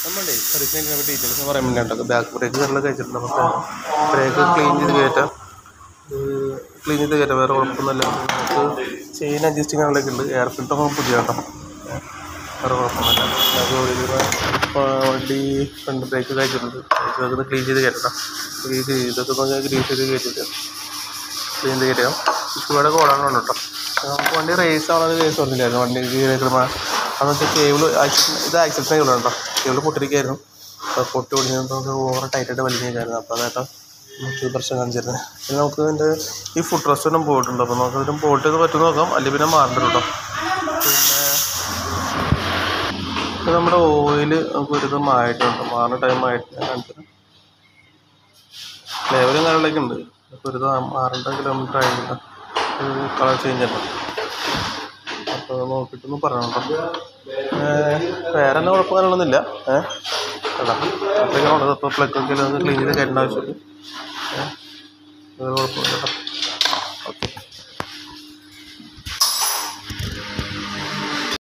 നമ്മളുടെ സർവീസിനെ പറ്റി ഡീറ്റെയിൽസ് പറയാൻ വേണ്ടിയിട്ടൊക്കെ ബാക്ക് ബ്രേക്ക് കാര്യങ്ങളൊക്കെ വെച്ചിട്ടുണ്ട് നമുക്ക് ബ്രേക്ക് ക്ലീൻ ചെയ്ത് കയറ്റാം ക്ലീൻ ചെയ്ത് കയറ്റാം വേറെ കുഴപ്പമൊന്നുമില്ല നമുക്ക് ചെയിൻ അഡ്ജസ്റ്റിംഗ് അങ്ങനെയൊക്കെ ഉണ്ട് എയർ ഫിൽറ്ററൊക്കെ പുതിയ കേട്ടോ വേറെ കുഴപ്പമൊന്നുമില്ല നമുക്ക് ഒരു വണ്ടി ഫ്രണ്ട് ബ്രേക്ക് കഴിച്ചിട്ടുണ്ട് ബ്രേക്ക് ക്ലീൻ ചെയ്ത് കയറ്റണം ഗ്രീസ് ഇതൊക്കെ നോക്കിയാൽ ഗ്രീസ് ചെയ്ത് കയറ്റിട്ട് ക്ലീൻ ചെയ്ത് കയറ്റാം ഇഷ്ടയുടെ കോടാണ് ഉണ്ട് കേട്ടോ നമുക്ക് വണ്ടി റേസ് ആവുന്നത് കേസ് പറഞ്ഞില്ലായിരുന്നു വണ്ടി കയറിക്കുമ്പോൾ അന്നത്തെ കേബിൾ ഇത് ആക്സിഡൻറ്റ് കേബിൾ കേട്ടോ കേബിൾ പൊട്ടിരിക്കുകയായിരുന്നു അപ്പോൾ പൊട്ടി ഒടിഞ്ഞപ്പോൾ ഓവർ ടൈറ്റായിട്ട് വലിഞ്ഞിരിക്കുകയായിരുന്നു അപ്പോൾ അതായിട്ട് നമുക്ക് പ്രശ്നം കാണിച്ചിരുന്നത് പിന്നെ നമുക്ക് ഇതിൻ്റെ ഈ ഫുഡ് റെസ്റ്റും പോയിട്ടുണ്ട് അപ്പോൾ നമുക്ക് ഇതിനും പോയിട്ട് ഇത് പറ്റുമെന്ന് നോക്കാം അല്ലെങ്കിൽ പിന്നെ മാറണ്ട കേട്ടോ പിന്നെ ഇത് നമ്മുടെ ഓയിൽ നമുക്ക് ഒരു വിധം ആയിട്ടുണ്ട് മാറുന്ന ടൈം ആയിട്ട് ഞാൻ കാണിച്ചത് ലെവലും കാര്യങ്ങളൊക്കെ ഉണ്ട് അപ്പോൾ ഒരു വിധം മാറേണ്ട കിലോമീറ്റർ ആയിട്ടുണ്ട് കളർ ചേഞ്ച് ഉണ്ട് അപ്പോൾ നോക്കിയിട്ടൊന്ന് പറയണം കേട്ടോ വേറെ എന്നാ കുഴപ്പം കാര്യങ്ങളൊന്നുമില്ല ഏഹ് കേട്ടോ അത്രയും ഉള്ളത് അപ്പോൾ പ്ലഗ് ഒക്കെ ക്ലീൻ ചെയ്ത് കയറ്റേണ്ട ആവശ്യമുള്ളൂ ഏഹ് വേറെ കുഴപ്പമില്ല കേട്ടോ